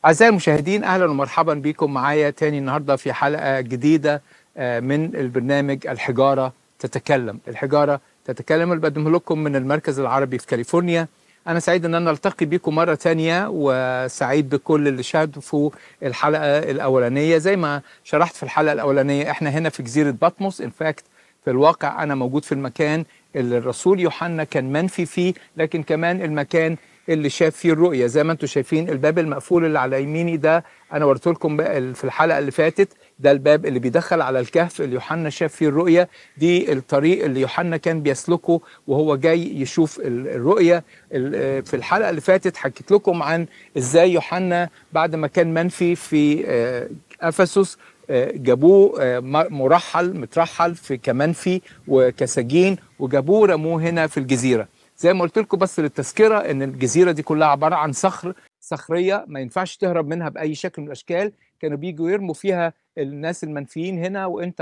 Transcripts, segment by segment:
أعزائي المشاهدين أهلا ومرحبا بكم معايا تاني النهاردة في حلقة جديدة آه، من البرنامج الحجارة تتكلم الحجارة تتكلم اللي بقدمه لكم من المركز العربي في كاليفورنيا أنا سعيد أن أنا ألتقي بكم مرة تانية وسعيد بكل اللي شاهدوا الحلقة الأولانية زي ما شرحت في الحلقة الأولانية إحنا هنا في جزيرة بطمس إن فاكت في الواقع أنا موجود في المكان اللي الرسول يوحنا كان منفي فيه لكن كمان المكان اللي شاف فيه الرؤية زي ما انتم شايفين الباب المقفول اللي على يميني ده انا وريته لكم بقى في الحلقة اللي فاتت ده الباب اللي بيدخل على الكهف اللي يوحنا شاف فيه الرؤية دي الطريق اللي يوحنا كان بيسلكه وهو جاي يشوف ال- الرؤية ال- في الحلقة اللي فاتت حكيت لكم عن ازاي يوحنا بعد ما كان منفي في آه، افسس آه، جابوه آه، م- مرحل مترحل في كمنفي وكسجين وجابوه رموه هنا في الجزيره زي ما قلت لكم بس للتذكره ان الجزيره دي كلها عباره عن صخر صخريه ما ينفعش تهرب منها باي شكل من الاشكال كانوا بيجوا يرموا فيها الناس المنفيين هنا وانت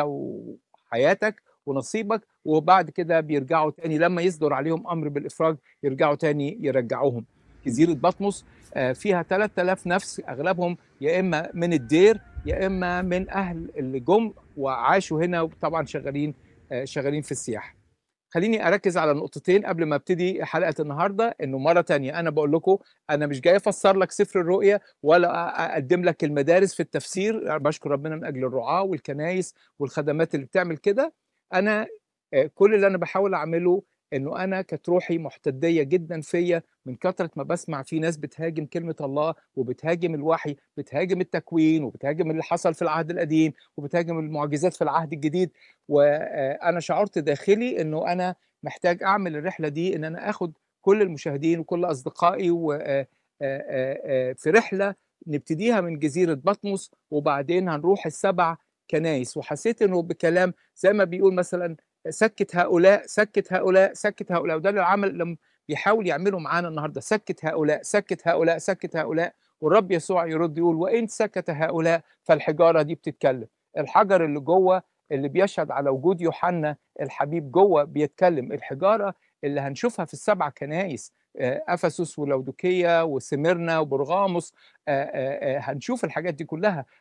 وحياتك ونصيبك وبعد كده بيرجعوا تاني لما يصدر عليهم امر بالافراج يرجعوا تاني يرجعوهم جزيره بطمس آه، فيها 3000 نفس اغلبهم يا اما من الدير يا اما من اهل اللي جم وعاشوا هنا وطبعا شغالين آه، شغالين في السياحه خليني اركز على نقطتين قبل ما ابتدي حلقه النهارده انه مره تانية انا بقول لكم انا مش جاي افسر لك سفر الرؤيا ولا أ- اقدم لك المدارس في التفسير بشكر ربنا من اجل الرعاه والكنايس والخدمات اللي بتعمل كده انا آه، كل اللي انا بحاول اعمله انه انا كانت روحي محتديه جدا فيا من كثره ما بسمع في ناس بتهاجم كلمه الله وبتهاجم الوحي بتهاجم التكوين وبتهاجم اللي حصل في العهد القديم وبتهاجم المعجزات في العهد الجديد وانا شعرت داخلي انه انا محتاج اعمل الرحله دي ان انا اخد كل المشاهدين وكل اصدقائي و آه، آه، آه، في رحله نبتديها من جزيره بطمس وبعدين هنروح السبع كنايس وحسيت انه بكلام زي ما بيقول مثلا سكت هؤلاء سكت هؤلاء سكت هؤلاء وده اللي العمل لما بيحاول يعمله معانا النهارده سكت هؤلاء سكت هؤلاء سكت هؤلاء والرب يسوع يرد يقول وان سكت هؤلاء فالحجاره دي بتتكلم الحجر اللي جوه اللي بيشهد على وجود يوحنا الحبيب جوه بيتكلم الحجاره اللي هنشوفها في السبع كنايس آه، افسس ولودوكيه وسميرنا وبرغاموس آه، آه، آه، هنشوف الحاجات دي كلها